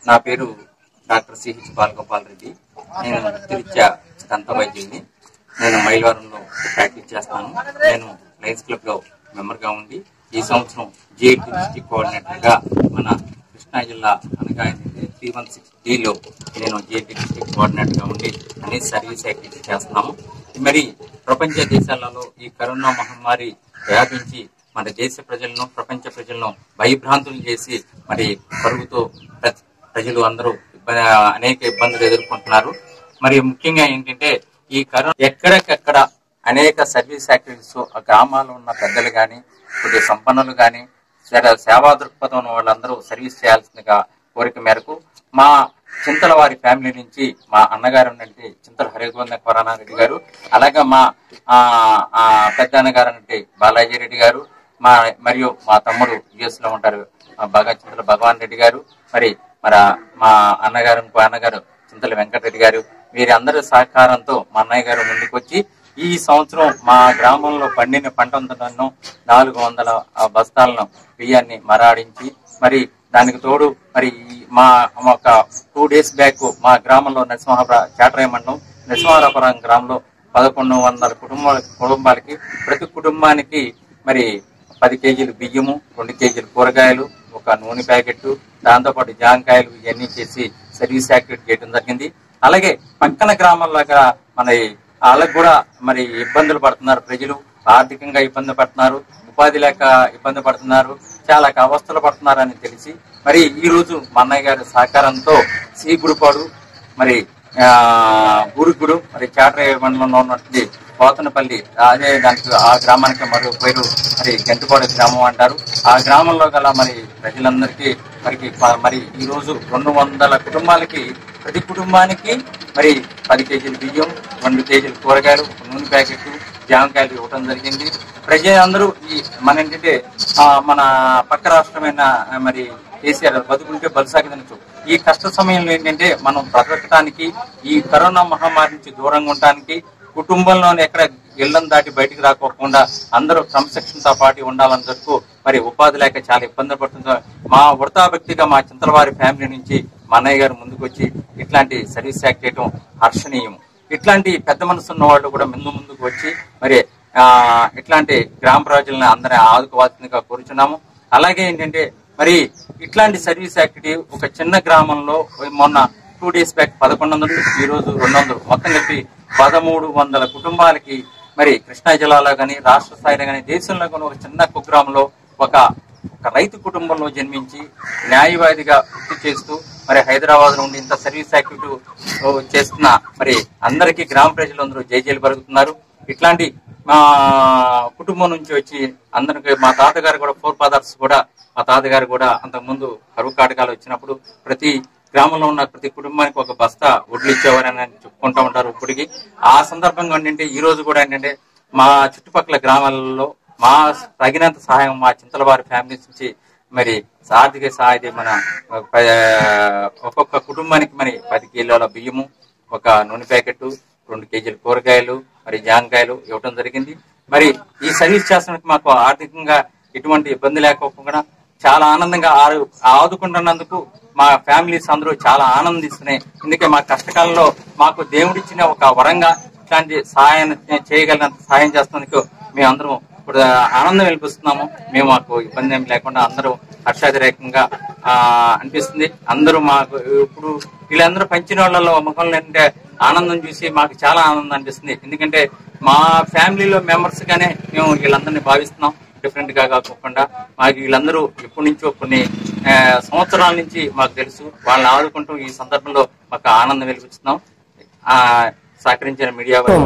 నా పేరు doctor CH Balagopal Reddy నేను వృత్తిరీత్యా దంత వైద్యుని నేను మైలవరంలో ప్రాక్టీస్ చేస్తాను నేను లయన్స్ క్లబ్ లో మెంబర్ గా ఉండి ఈ సంవత్సరం జేఎల్టీ డిస్టిక్ కోఆర్డినేటర్ గా మన కృష్ణా జిల్లా అనగా త్రీ వన్ సిక్స్ డిలో నేను జేఎల్టీ డిస్టిక్ కోఆర్డినేటర్ గా ఉండి అన్ని సర్వీస్ యాక్టివిటీస్ చేస్తున్నాము మరి ప్రపంచ దేశాలలో ఈ కరోనా మహమ్మారి వ్యాపించి మన దేశ ప్రజలను ప్రపంచ ప్రజలను భయభ్రాంతులు చేసి మరి పరుగుతో ప్రతి- ప్రజలు అందరూ ఇబ్బ- అనేక ఇబ్బందులు ఎదుర్కొంటున్నారు మరి ముఖ్యంగా ఏంటంటే ఈ కరోనా ఎక్కడికెక్కడ అనేక సర్వీస్ యాక్టివిటీస్ ఆ గ్రామాల్లో ఉన్న పెద్దలు గాని కొద్దిగా సంపన్నులు గాని సరే సేవా దృక్పథం ఉన్న వాళ్ళందరూ సర్వీస్ చేయాల్సిందిగా కోరిక మేరకు మా చింతల వారి ఫ్యామిలీ నుంచి మా అన్నగారు ఉన్నటువంటి చింతల హరిగోంద కొరానారెడ్డి గారు అలాగే మా ఆ, ఆ, పెద్ద అన్నగారు అంటే బాలాజీ రెడ్డి గారు మా మరియు మా తమ్ముడు యుఎస్ లో ఉంటారు ఆ, బాగా చింతల భగవాన్ రెడ్డి గారు మరి మరి ఆ మా అన్నగారు ఇంకో అన్నగారు చింతల వెంకటరెడ్డి గారు వీరి అందరి సహకారంతో మా అన్నయ్య గారు ముందుకొచ్చి ఈ సంవత్సరం మా గ్రామంలో పండిన పంటను నాలుగు వందల ఆ, బస్తాలను బియ్యాన్ని మరాడించి మరి దానికి తోడు మరి ఈ మా మా ఒక టూ డేస్ బ్యాక్ మా గ్రామంలో నరసింహాపుర చాటరాయ మండలం నరసింహాపురం గ్రామంలో పదకొండు వందల కుటుంబాల కుటుంబాలకి ప్రతి కుటుంబానికి మరి పది కేజీలు బియ్యము రెండు కేజీలు కూరగాయలు ఒక నూనె ప్యాకెట్ దాంతోపాటు జాంకాయలు ఇవన్నీ చేసి సర్వీస్ యాక్టివిటీ చేయడం జరిగింది అలాగే పక్కన గ్రామాల్లాగా మన వాళ్ళకు కూడా మరి ఇబ్బందులు పడుతున్నారు ప్రజలు ఆర్థికంగా ఇబ్బంది పడుతున్నారు ఉపాధి లేక ఇబ్బంది పడుతున్నారు చాలా అవస్థలు పడుతున్నారని తెలిసి మరి ఈ రోజు మా అన్నయ్య గారి సహకారంతో సి గుడిపాడు మరి ఆ గురుగుడు మరి చాటరాయ మండలంలో ఉన్నటువంటి పోతనపల్లి అదే దానికి ఆ గ్రామానికి మరో పేరు మరి గంటిపాడు గ్రామం అంటారు ఆ గ్రామంలో గల మరి ప్రజలందరికీ మరికి ప- మరి ఈ రోజు రెండు వందల కుటుంబాలకి ప్రతి కుటుంబానికి మరి పది కేజీలు బియ్యం రెండు కేజీలు కూరగాయలు ఒక నూనె ప్యాకెట్ జామకాయలు ఇవ్వడం జరిగింది ప్రజలందరూ ఈ మన ఏంటంటే ఆ, మన పక్క రాష్ట్రమైన ఆ, మరి కేసీఆర్ బతుకుంటే బలిసాగిదనచ్చు ఈ కష్ట సమయంలో ఏంటంటే మనం బ్రతకటానికి ఈ కరోనా మహమ్మారి నుంచి దూరంగా ఉండటానికి కుటుంబంలోనే ఎక్కడ ఇళ్లను దాటి బయటికి రాకోకుండా అందరూ క్రమశిక్షణతో పాటు ఉండాలని జరుపు మరి ఉపాధి లేక చాలా ఇబ్బంది పడుతుందో మా వృతా వ్యక్తిగా మా చింతలవారి ఫ్యామిలీ నుంచి మా అన్నయ్య గారు ముందుకు వచ్చి ఇట్లాంటి సర్వీస్ యాక్ట్ చేయటం హర్షణీయం ఇట్లాంటి పెద్ద మనసు ఉన్న వాళ్ళు కూడా ముందు ముందుకు వచ్చి మరి ఆ ఇట్లాంటి గ్రామ ప్రజలను అందరినీ ఆదుకోవాల్సిందిగా కోరుచున్నాము అలాగే ఏంటంటే మరి ఇట్లాంటి సర్వీస్ యాక్టివిటీ ఒక చిన్న గ్రామంలో మొన్న టూ డేస్ బ్యాక్ పదకొండు వందలు ఈ రోజు రెండు వందలు మొత్తం కలిపి పదమూడు వందల కుటుంబాలకి మరి కృష్ణా జిల్లాలో గాని రాష్ట్ర స్థాయిలో గాని దేశంలో గాని ఒక చిన్న కుగ్రామంలో ఒక ఒక రైతు కుటుంబంలో జన్మించి న్యాయవాదిగా వృత్తి చేస్తూ మరి హైదరాబాద్ నుండి ఇంత సర్వీస్ యాక్టివిటీ చేస్తున్న మరి అందరికీ గ్రామ ప్రజలందరూ జైజేలు పలుకుతున్నారు ఇట్లాంటి మా కుటుంబం నుంచి వచ్చి అందరికి మా తాతగారు కూడా ఫోర్ ఫాదర్స్ కూడా మా తాతగారు కూడా అంతకుముందు కరువు కాటకాలు వచ్చినప్పుడు ప్రతి గ్రామంలో ఉన్న ప్రతి కుటుంబానికి ఒక బస్తా వడ్లు ఇచ్చేవారని చెప్పుకుంటా ఉంటారు ఇప్పటికి ఆ సందర్భంగా ఏంటంటే ఈ రోజు కూడా ఏంటంటే మా చుట్టుపక్కల గ్రామాలలో మా తగినంత సహాయం మా చింతలవారి ఫ్యామిలీస్ నుంచి మరి ఆర్థిక సహాయం మన ప- ఒక్కొక్క కుటుంబానికి మరి పది కిలోల బియ్యము ఒక నూనె ప్యాకెట్ రెండు కేజీల కూరగాయలు మరి జాంకాయలు ఇవ్వడం జరిగింది మరి ఈ సర్వీస్ చేస్తున్నందుకు మాకు ఆర్థికంగా ఎటువంటి ఇబ్బంది లేకపోకుండా చాలా ఆనందంగా ఆరు- ఆదుకుంటున్నందుకు మా ఫ్యామిలీస్ అందరూ చాలా ఆనందిస్తున్నాయి ఎందుకంటే మా కష్టకాలంలో మాకు దేవుడిచ్చిన ఒక వరంగా ఇట్లాంటి సహాయం చేయగలిగినంత సహాయం చేస్తున్నందుకు మేమందరం ఇప్పుడు ఆనందం వెలిపిస్తున్నాము మేము మాకు ఇబ్బంది ఏమి లేకుండా అందరూ హర్షాతిరేకంగా ఆ, అనిపిస్తుంది అందరూ మాకు ఇప్పుడు వీళ్ళందరూ పంచిన వాళ్ళలో ముఖంలో ఏంటంటే ఆనందం చూసి మాకు చాలా ఆనందం అనిపిస్తుంది ఎందుకంటే మా ఫ్యామిలీలో మెంబర్స్ గానే మేము వీళ్ళందరినీ భావిస్తున్నాం డిఫరెంట్ గా కాకుండా మాకు వీళ్ళందరూ ఎప్పటి నుంచో కొన్ని ఆ, సంవత్సరాల నుంచి మాకు తెలుసు వాళ్ళని ఆదుకుంటూ ఈ సందర్భంలో మాకు ఆనందం వెలిపిస్తున్నాం ఆ సహకరించిన మీడియా వారికి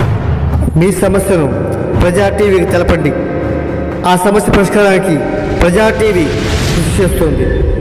మీ సమస్యను ప్రజా టీవీకి తెలపండి ఆ సమస్య పరిష్కారానికి ప్రజా టీవీ కృషి చేస్తుంది